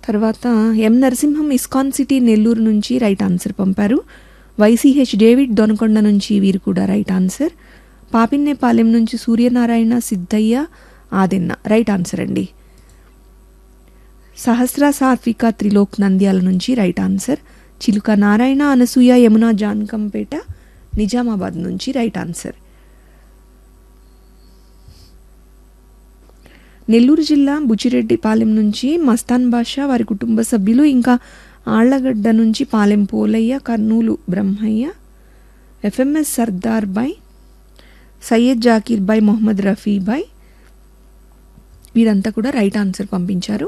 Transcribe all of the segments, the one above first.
తర్వాత M Narasimham ISKCON city Nellore నుంచి right answer పంపారు వైసీహెచ్ డేవిడ్ దొనకొండ నుంచి వీరు కూడా రైట్ ఆన్సర్ పాపిన్నేపాలెం నుంచి సూర్యనారాయణ సిద్ధయ్య ఆదిన్న రైట్ ఆన్సర్ అండి సహస్ర సాత్విక త్రిలోక్ నంద్యాల నుంచి రైట్ ఆన్సర్ చిలుక నారాయణ అనసూయ యమున జానకంపేట నిజామాబాద్ నుంచి రైట్ ఆన్సర్ నెల్లూరు జిల్లా బుచ్చిరెడ్డిపాలెం నుంచి మస్తాన్ బాషా వారి కుటుంబ సభ్యులు ఇంకా ఆళ్లగడ్డ నుంచి పాలెం పోలయ్య కర్నూలు బ్రహ్మయ్య ఎఫ్ఎంఎస్ సర్దార్ బాయ్ సయ్యద్ జాకీర్ బాయ్ మొహమ్మద్ రఫీ బాయ్ వీరంతా కూడా రైట్ ఆన్సర్ పంపించారు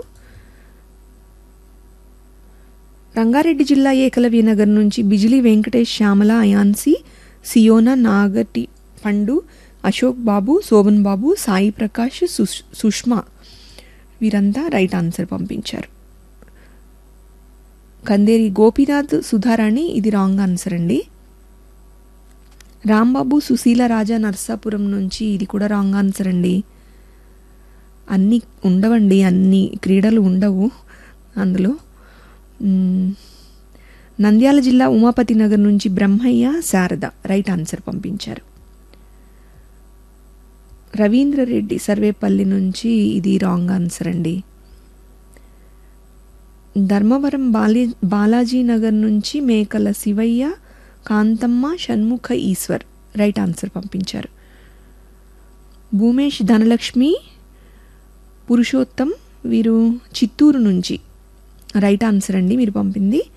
రంగారెడ్డి జిల్లా ఏకలవ్య నగర్ నుంచి బిజిలీ వెంకటేష్ శ్యామల అయాన్సి సియోనా నాగటి పండు అశోక్ బాబు శోభన్ బాబు సాయి ప్రకాష్ సుష్ సుష్మా వీరంతా రైట్ ఆన్సర్ పంపించారు కందేరి గోపీనాథ్ సుధారాణి ఇది రాంగ్ ఆన్సర్ అండి రాంబాబు సుశీల రాజా నర్సాపురం నుంచి ఇది కూడా రాంగ్ ఆన్సర్ అండి అన్నీ ఉండవండి అన్ని క్రీడలు ఉండవు అందులో మ్మ్. నంద్యాల జిల్లా ఉమాపతి నగర్ నుంచి బ్రహ్మయ్య శారద రైట్ ఆన్సర్ పంపించారు రవీంద్ర రెడ్డి సర్వేపల్లి నుంచి ఇది రాంగ్ ఆన్సర్ అండి ధర్మవరం బాలి బాలాజీ నగర్ నుంచి మేకల శివయ్య కాంతమ్మ షణ్ముఖ ఈశ్వర్ రైట్ ఆన్సర్ పంపించారు భూమేష్ ధనలక్ష్మి పురుషోత్తం వీరు చిత్తూరు నుంచి రైట్ ఆన్సర్ అండి మీరు పంపింది